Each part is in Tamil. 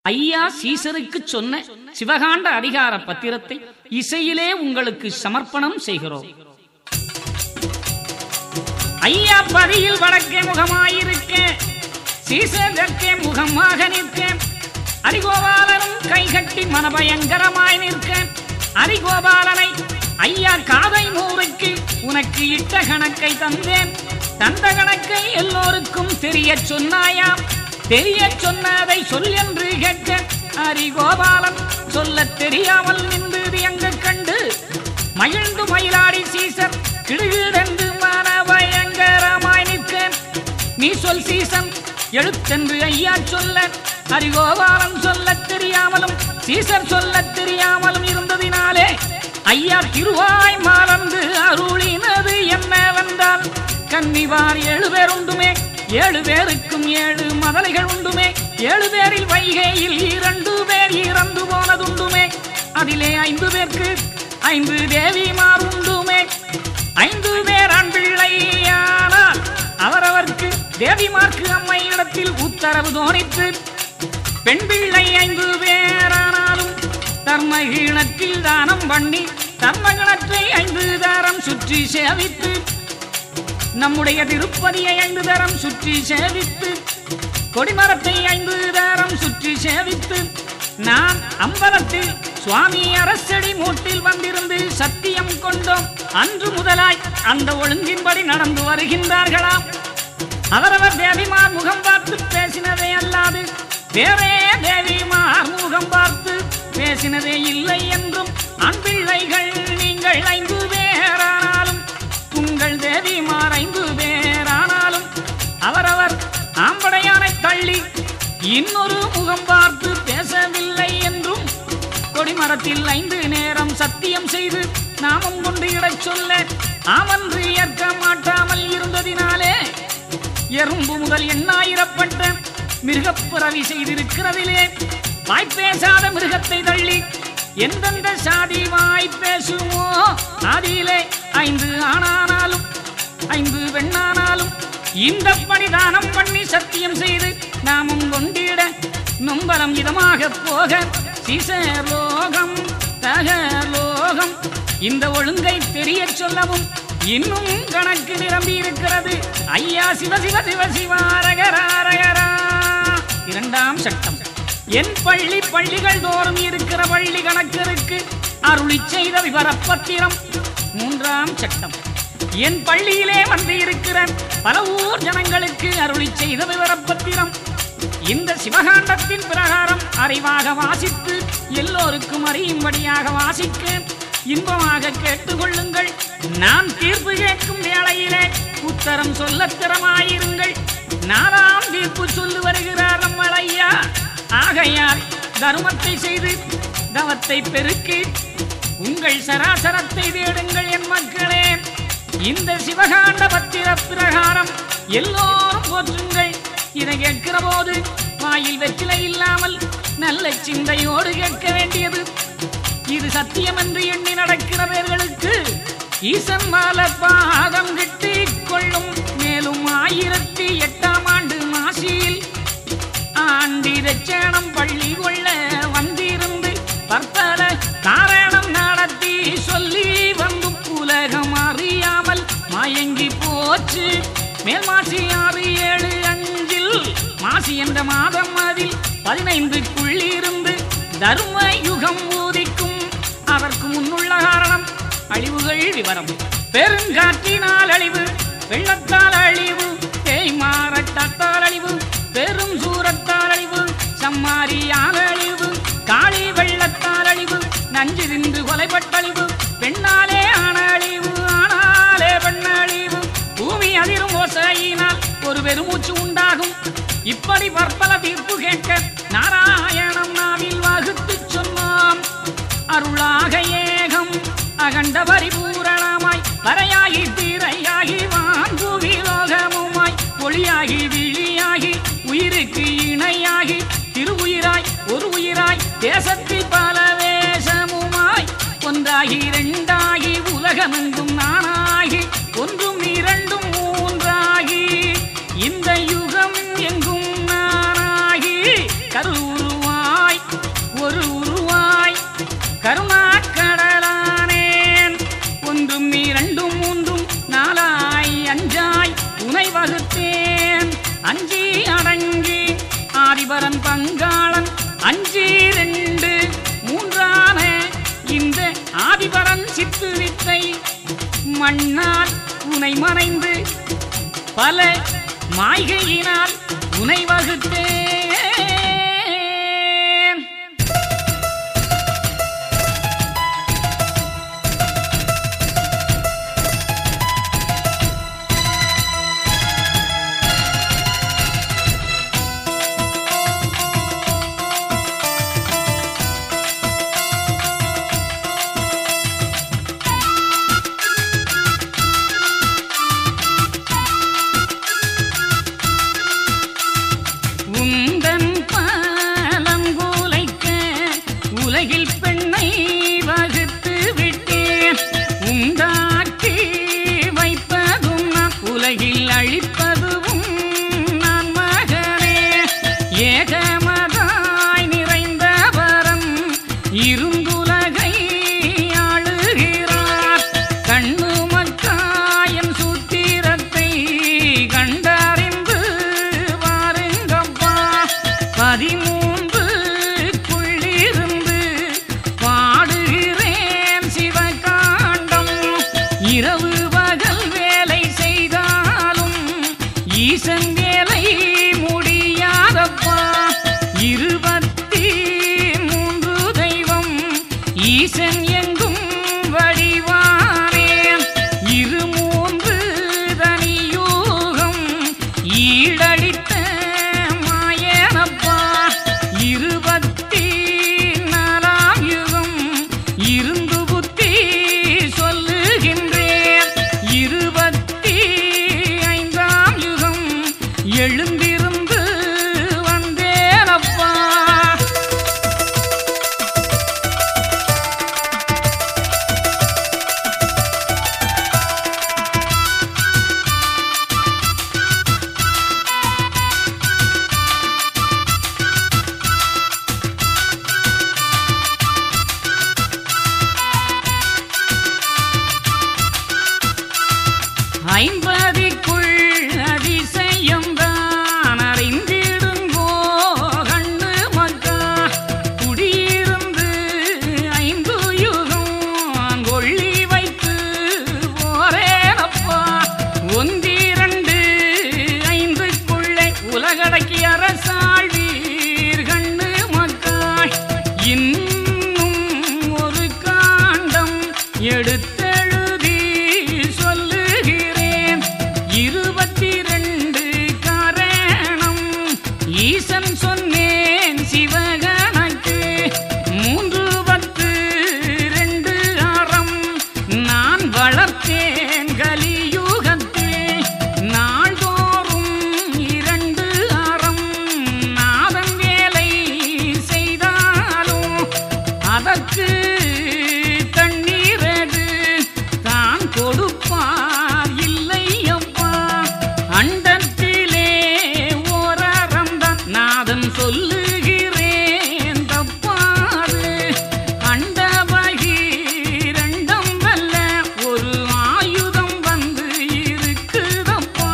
ஐயா சீசருக்கு சொன்ன சிவகாண்ட அதிகார பத்திரத்தை இசையிலே உங்களுக்கு சமர்ப்பணம் செய்கிறோம் ஐயா பதியில் வடக்கே முகமாயிருக்க சீசர் தெற்கே முகமாக நிற்க அரிகோபாலனும் கைகட்டி மனபயங்கரமாய் நிற்க அரிகோபாலனை ஐயா காதை நூறுக்கு உனக்கு இட்ட கணக்கை தந்தேன் தந்த கணக்கை எல்லோருக்கும் தெரியச் சொன்னாயாம் தெரியச் சொன்னதை சொல் என்று கேட்க அரிகோபாலன் சொல்லத் தெரியாமல் நின்று எங்க கண்டு மகிழ்ந்து மயிலாடி சீசர் கிடுகிடென்று மன பயங்கரமாய் நிற்க நீ சொல் சீசன் எழுத்தென்று ஐயா சொல்ல ஹரிகோபாலன் சொல்லத் தெரியாமலும் சீசர் சொல்லத் தெரியாமலும் இருந்ததினாலே ஐயா திருவாய் மாலந்து அருளினது என்னவென்றால் கன்னிவார் ஏழு பேர் உண்டுமே ஏழு பேருக்கும் ஏழு மதலைகள் உண்டுமே ஏழு பேரில் வைகையில் இரண்டு பேர் இறந்து போனதுண்டுமே அதிலே ஐந்து பேருக்கு ஐந்து தேவிமார் உண்டுமே ஐந்து பேர் ஆண் பிள்ளையானால் அவரவர்க்கு தேவிமார்க்கு அம்மை இடத்தில் உத்தரவு தோணித்து பெண் பிள்ளை ஐந்து பேரானாலும் தர்மகீணத்தில் தானம் பண்ணி தர்மகணத்தை ஐந்து தாரம் சுற்றி சேவித்து நம்முடைய திருப்பதியை ஐந்து தரம் சுற்றி சேவித்து கொடிமரத்தை ஐந்து தாரம் சுற்றி சேவித்து நான் அம்பலத்தில் சுவாமி அரசடி மூட்டில் வந்திருந்து சத்தியம் கொண்டோம் அன்று முதலாய் அந்த ஒழுங்கின்படி நடந்து வருகின்றார்களாம் அவரவர் தேவிமார் முகம் பார்த்து பேசினதே அல்லாது வேறே தேவிமார் முகம் பார்த்து பேசினதே இல்லை என்றும் ஆண் பிள்ளைகள் நீங்கள் ஐந்து பேரானாலும் உங்கள் தேவிமார் ஐந்து பேரானாலும் அவரவர் ஆம்படையானை தள்ளி இன்னொரு முகம் பார்த்து பேசவில்லை என்றும் கொடிமரத்தில் ஐந்து நேரம் சத்தியம் செய்து நாமம் கொண்டு இடச் சொல்ல ஆமன்று ஏற்க மாட்டாமல் இருந்ததினாலே எறும்பு முதல் எண்ணாயிரப்பட்ட மிருகப்பிறவி செய்திருக்கிறதிலே வாய்ப்பேசாத மிருகத்தை தள்ளி எந்தெந்த சாதி வாய் பேசுமோ அதிலே ஐந்து ஆணானாலும் ஐந்து பெண்ணானாலும் இந்த பணிதானம் பண்ணி சத்தியம் செய்து நாமும் கொண்டிட நொம்பலம் இதமாக போக சிசலோகம் தகலோகம் இந்த ஒழுங்கை தெரியச் சொல்லவும் இன்னும் கணக்கு நிரம்பி இருக்கிறது ஐயா சிவ சிவ சிவ சிவாரகராரகரா இரண்டாம் சட்டம் என் பள்ளி பள்ளிகள் தோறும் இருக்கிற பள்ளி கணக்கருக்கு அருளி செய்த விவரப்பத்திரம் மூன்றாம் சட்டம் என் பள்ளியிலே வந்து இருக்கிற பல ஊர் ஜனங்களுக்கு அருளி செய்த விவரப்பத்திரம் இந்த சிவகாண்டத்தின் பிரகாரம் அறிவாக வாசித்து எல்லோருக்கும் அறியும்படியாக வாசிக்க இன்பமாக கேட்டுக்கொள்ளுங்கள் நான் தீர்ப்பு கேட்கும் வேளையிலே உத்தரம் சொல்ல திறமாயிருங்கள் நாலாம் தீர்ப்பு சொல்லி வருகிறார் நம்மளையா ஆகையால் தர்மத்தை செய்து தவத்தை பெருக்கி உங்கள் சராசரத்தை தேடுங்கள் என் மக்களே இந்த சிவகாண்ட பத்திர பிரகாரம் எல்லோரும் போற்றுங்கள் இதை கேட்கிற போது வாயில் வெற்றிலை இல்லாமல் நல்ல சிந்தையோடு கேட்க வேண்டியது இது சத்தியம் என்று எண்ணி நடக்கிறவர்களுக்கு ஈசன் மால பாதம் கிட்டிக் கொள்ளும் மேலும் ஆயிரத்தி எட்டாம் ஆண்டு மாசியில் ஆண்டிரச்சேனம் பள்ளி கொள்ள வந்திருந்து பற்பல காரணம் நடத்தி சொல்லி வந்து உலகம் அறியாமல் மயங்கி போச்சு மேல் மாசி ஆறு ஏழு அஞ்சில் மாசி என்ற மாதம் அதில் பதினைந்துக்குள்ளிருந்து தர்ம யுகம் ஊதிக்கும் அதற்கு முன்னுள்ள காரணம் அழிவுகள் விவரம் பெருங்காற்றினால் அழிவு வெள்ளத்தால் அழிவு தேய்மாரட்டால் அழிவு பெரும் சூரத்தால் அழிவு சம்மாரியால் அழிவு காளி வெள்ளத்தால் அழிவு நஞ்சு தின்று கொலைப்பட்டழிவு பெண்ணாலே ஆன அழிவு ஆனாலே பெண்ணழிவு பூமி அதிரும் ஓசையினால் ஒரு பெருமூச்சு உண்டாகும் இப்படி பற்பல தீர்ப்பு கேட்க நாராயணம் நாவில் வகுத்து சொன்னோம் அருளாக ஏகம் அகண்ட பரிபூரணமாய் வரையாகி தீரையாகி வான்புவி லோகமுமாய் ஒளியாகி விழியாகி உயிருக்கு இணையாகி திருவுயிராய் ஒரு உயிராய் தேசத்தில் பல வேஷமுமாய் ஒன்றாகி இரண்டாகி உலகமெங்கும் நானாகி ஒன்றும் இரண்டும் மூன்றாகி இந்த யுகம் எங்கும் நானாகி கருவுருவா ஆதிபரன் பங்காளன் அஞ்சு ரெண்டு மூன்றான இந்த ஆதிபரன் சித்து வித்தை மண்ணால் உனை மறைந்து பல மாய்கையினால் உனை வகுத்தேன் உந்தன் பலங்குலைக்க உலகில் பெண்ணை வகுத்து விட்டேன் உண்டாக்கி வைப்பதும் நான் உலகில் அழிப்பதும் நான் மகனே ஏகமதாய் நிறைந்த வரம் இருந்துலகை ஆளுகிறார் கண்ணு மக்காயம் சூத்திரத்தை கண்டறிந்து வாருங்கப்பா பதிமூன்று குள்ளிருந்து பாடுகிறேன் சிவகாண்டம் இரவு பகல் வேலை செய்தாலும் ஈசன் வேலை முடியாதப்பா இருபத்தி மூன்று தெய்வம் ஈசன் எங்கும் வடிவானேன் இரு மூன்று தனியூகம் ஈடடித்த மாயனப்பா இருபத்தி நாலாம் யுகம் இருந்து புத்தி சொல்லுகின்றேன் இருபத்தி ஐந்தாம் யுகம் எழுந்திருந்து வந்தேனப்பா ஐம்பதிக்குள் அதிசயம் தான் அறிந்திடுங்கோ கண்ணு மக்கா குடியிருந்து ஐந்து யுகம் கொள்ளி வைத்து போரேனப்பா ஒன்றிரண்டு ஐந்துக்குள்ளே உலகடக்கி அரசாழ்வீர் கண்ணு மக்காய் இன்னும் ஒரு காண்டம் எடுத்தெழுதி சொல்லுகிறேன் இருபத்தி ரெண்டு காரணம் ஈசன் சொன்னேன் சிவகணக்கு மூன்று பத்து ரெண்டு அறம் நான் வளர்த்தேன் கலியுகத்தில் நாள்தோறும் இரண்டு அறம் நாதன் வேலை செய்தாலும் அதற்கு தண்ணீரது தான் கொடுப்பார் இல்லை அப்பா அண்டத்திலே ஓரறந்தான் நாதன் சொல்லுகிறேன் தப்பாது அண்டவகி ரெண்டம் வல்ல ஒரு ஆயுதம் வந்து இருக்குதப்பா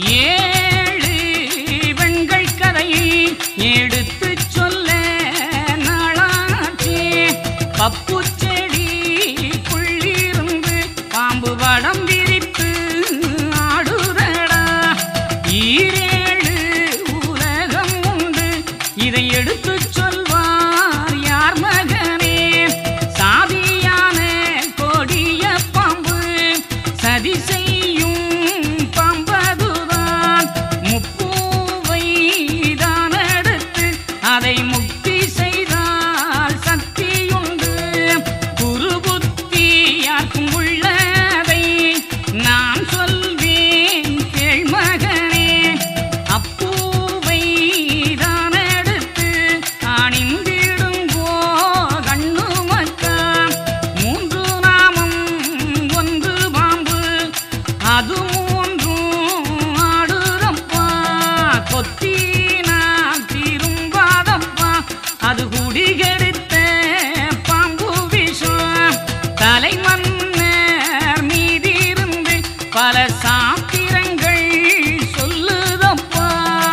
ஏழு வெண்கள் கதையை எடுத்துச் சொல்ல நாளாச்சே பப்பு செடி புள்ளிருந்து பாம்பு வடம் விரித்து ஆடுதடா ஈரேழு உலகம் உண்டு இதை எடுத்துச் சொல்வார் யார் மகனே சாதியான கொடிய பாம்பு சதி செய்யும் பாம்பதுதான் முப்பூவை தான் எடுத்து அதை முக்தி செய்தால் சக்தியுண்டு குருபுத்தி யாருக்கும் உள்ளதை நான் சொல்வேன் கேள் மகனே அப்பூவை தான் எடுத்து அணிந்திடுங்கோ கண்ணு மக்கா மூன்று நாமம் ஒன்று பாம்பு அது மூன்றும் ஆடுதப்பா கொத்தினா திரும்பாதப்பா அது குடிகெடுத்த பாம்பு விஷம் தலைமன்னர் மீதிருந்து பல சாத்திரங்கள் சொல்லுதப்பா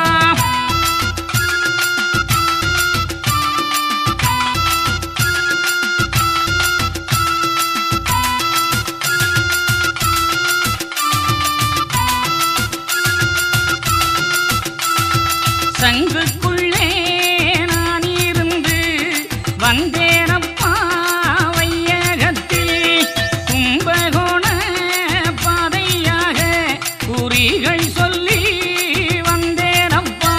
சங்குக்குள்ளே நான் இருந்து வந்தேனப்பா வையகத்தில் கும்பகோண பாதையாக குறிகள் சொல்லி வந்தேனப்பா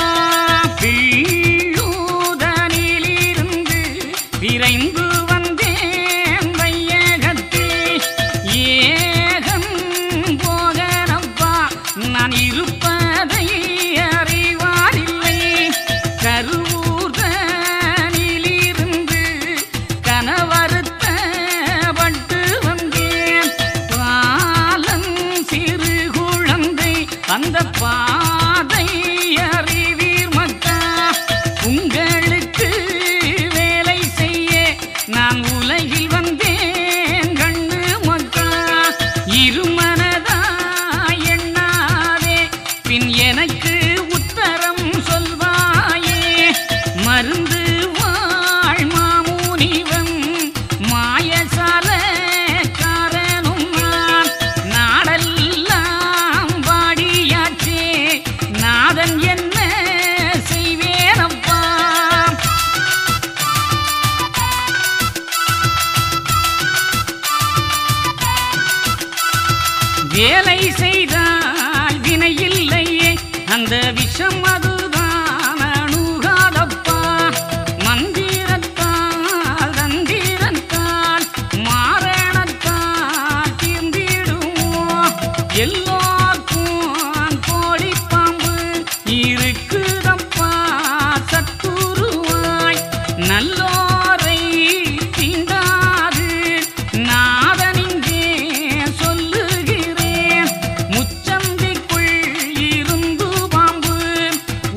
பிள்ளூதனிலிருந்து விரைந்து வந்தேன் வையகத்தில் ஏகம் போகனப்பா நான் இருப்பதை அறிவாரில்லை கருவூர்தனிலிருந்து கனவறுத்த பட்டு வந்தேன் பாலன் சிறு குழந்தை அந்த பாதை அறிவீர் மக்கா உங்களுக்கு வேலை செய்ய நான் உலகில் வந்தேன் கண்ணு மக்கா இருமனதா எண்ணாதே பின் எனக்கு உத்தரம் சொல்வாயே மருந்து வாழ் மாமுனிவன் மாயசால காரனும் நான் நாடெல்லாம் வாடியாச்சே நாதன் என்ன செய்வேனப்பா வேலை செய்தால் வினையில்லையே அந்த விஷம் அதுதான் அணுகாதப்பா மந்திரத்தால் தந்திரத்தால் மாரணத்தால் தீர்ந்திடுவோம் எல்லோருக்கும் கோழி பாம்பு இருக்குதப்பா சத்துருவாய் நல்லோரை தீண்டாது நாதனிங்கே சொல்லுகிறேன் முச்சந்திக்குள் இருந்து பாம்பு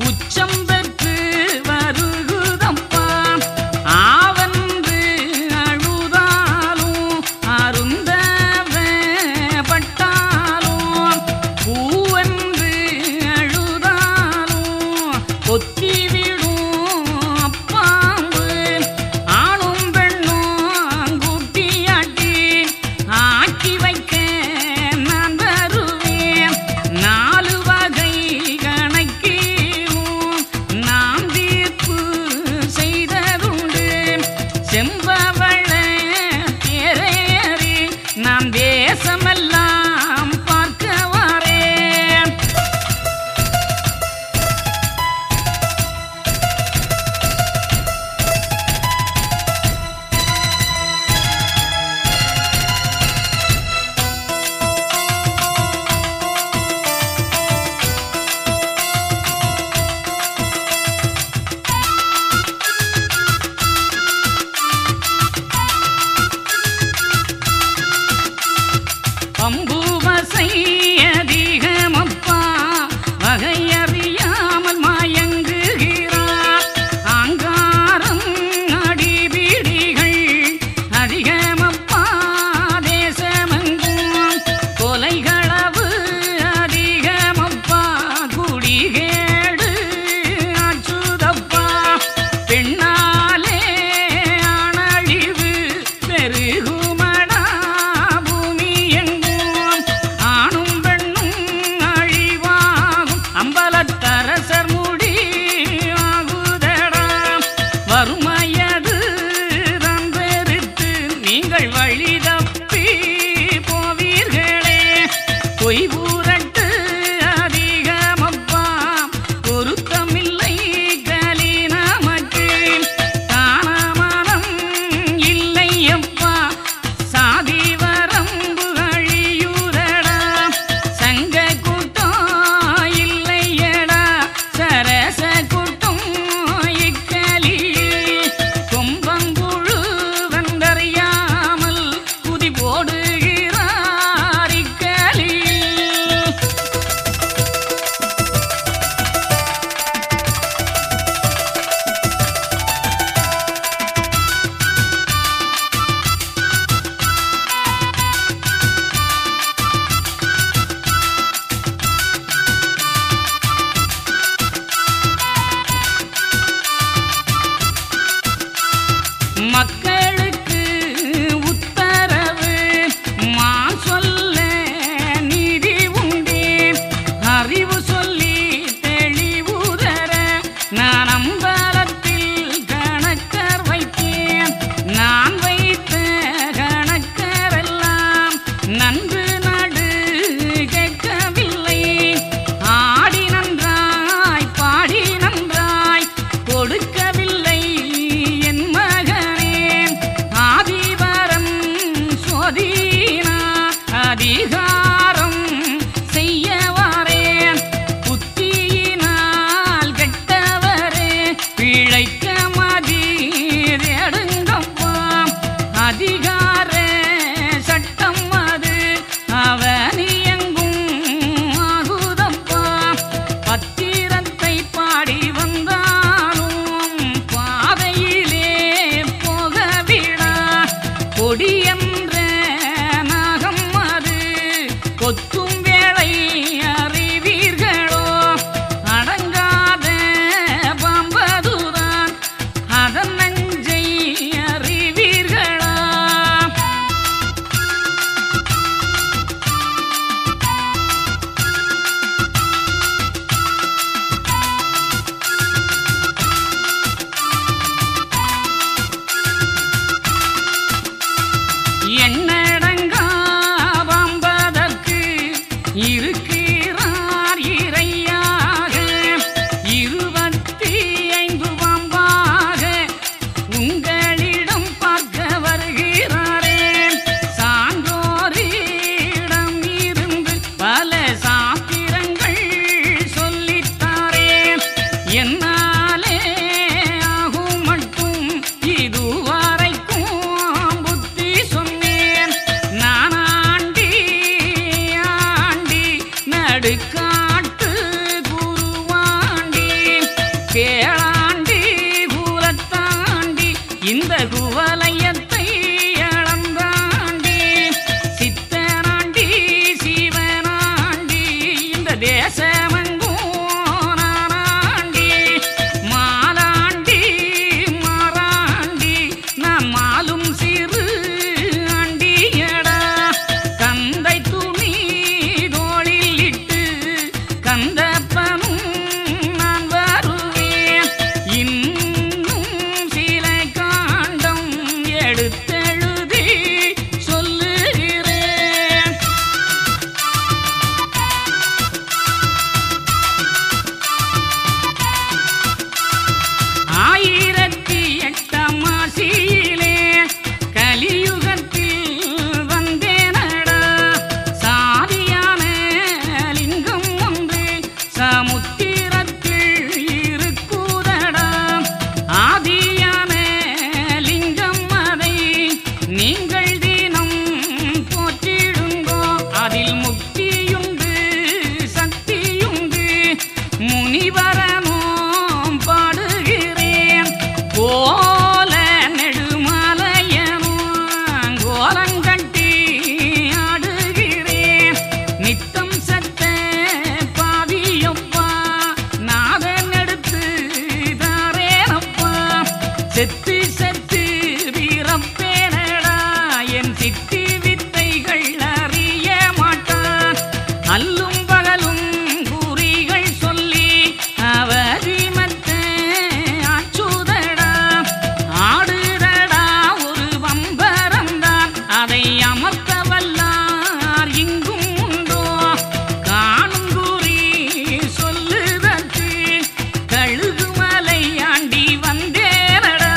முனிவரனும் பாடுகிறேன் கோல நெடுமலையனும் கோலங்கட்டி ஆடுகிறேன் நித்தம் சத்த பாவியப்பா நாதன் எடுத்து தாரேனப்பா செத்து செத்து வீரப்பேனடா என் சித்தி வித்தைகள் அறிய மாட்டான் அல்லும் பகலும் குறிகள் சொல்லி அவதிமத்த ஆச்சுதடா ஆடுதடா ஒரு வம்பரந்தான் அதை அமர்த்த வல்லார் இங்கும் உண்டோ காணும் குறி சொல்லுதற்கு கழுகுமலை ஆண்டி வந்தேனடா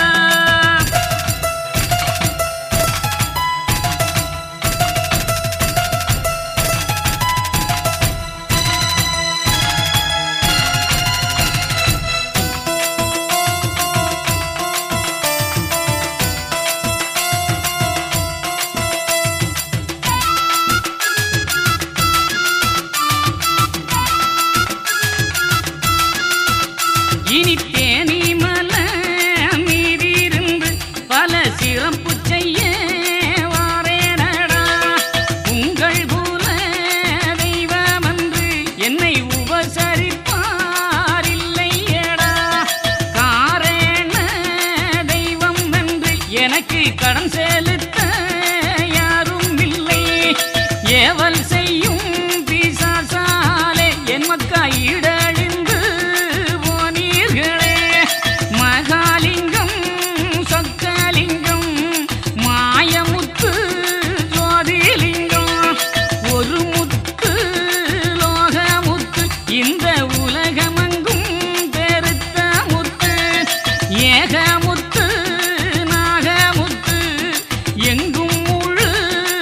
இனி தேனி மலை மீதிருந்து பல சிறப்பு செய்ய வாரேனடா உங்கள் குல தெய்வமன்று என்னை உபசரிப்பார் இல்லையடா காரண தெய்வம் என்று எனக்கு கடன் செலுத்த யாரும் இல்லை ஏவல் செய்யும் பிசாசாலே என் மக்கா இடழிந்து போனீர்களே மகாலிங்கம் சொக்கலிங்கம் மாயமுத்து ஜோதிலிங்கம் ஒரு முத்து லோகமுத்து இந்த உலகமங்கும் பெருத்த முத்து ஏகமுத்து நாகமுத்து எங்கும் முழு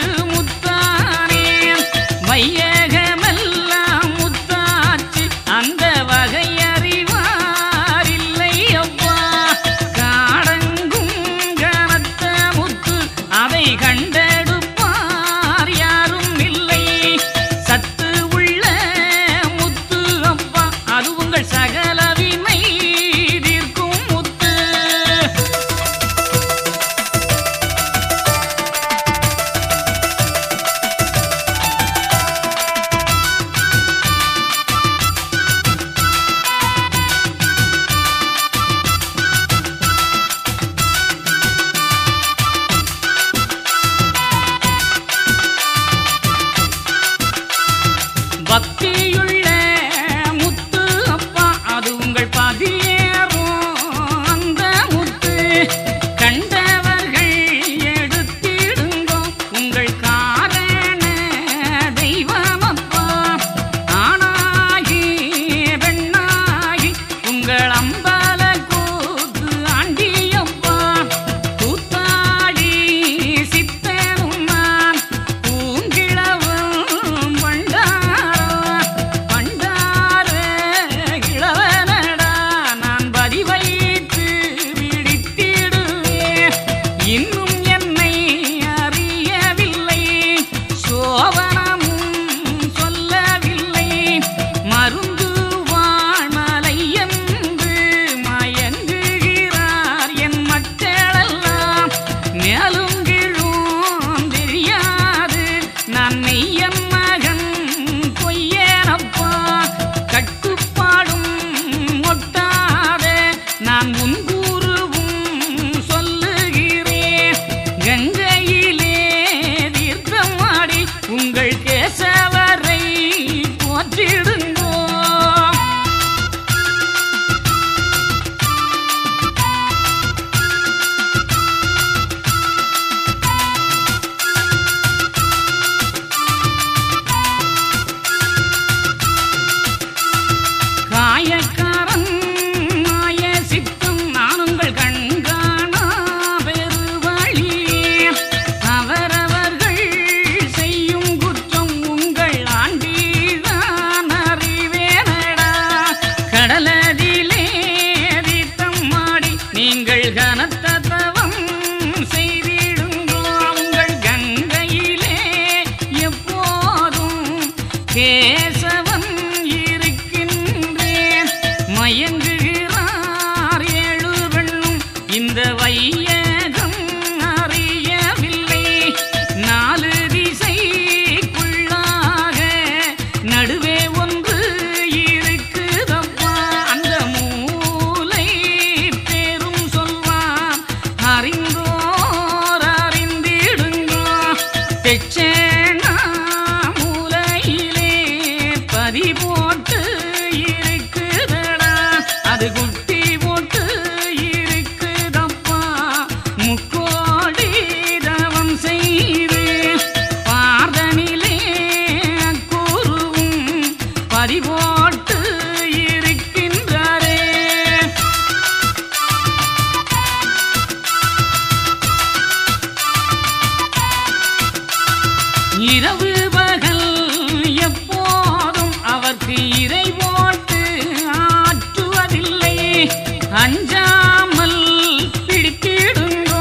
முத்தானே வையகமெல்லாம் முத்தாச்சு அந்த அது குட்டி போட்டு இருக்குதப்பா முக்கோடி தவம் செய்து பார்தனிலே கூறுவும் பதிபோட்டு இருக்கின்றாரே இரவு பகல் எப்போதும் அவர்க்கு இறை போட்டு ஆற்றுவதில்லை அஞ்சாமல் பிடித்திடுங்கோ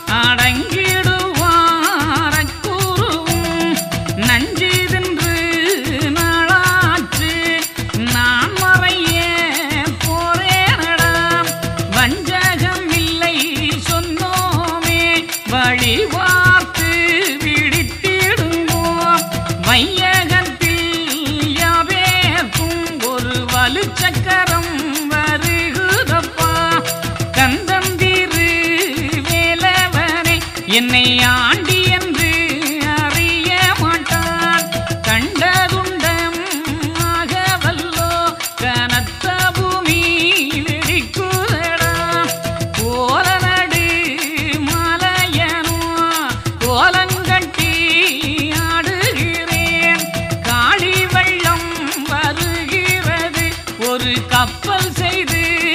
அடங்கிடுவார கூறுவும் நஞ்சு தின்று நாளாற்று நான் மறைய போரேனடாம் வஞ்சகம் இல்லை சொன்னோமே வழி பார்த்து விழித்திடுங்கோ வையகத்தில் யாவேற்கும் ஒரு வலுச்சக்கரம் வருகுதப்பா கந்தந்திரு வேலவனே என்னை ஆண்டி என்று அறிய மாட்டான் கண்டதுண்டம் ஆகவல்லோ கனத்த பூமி வெடிக்குதடா கோலநடு மலையனோ கோலங்கட்டி ஆடுகிறேன் காளி வெள்ளம் வருகிறது ஒரு கப்பல் செய்து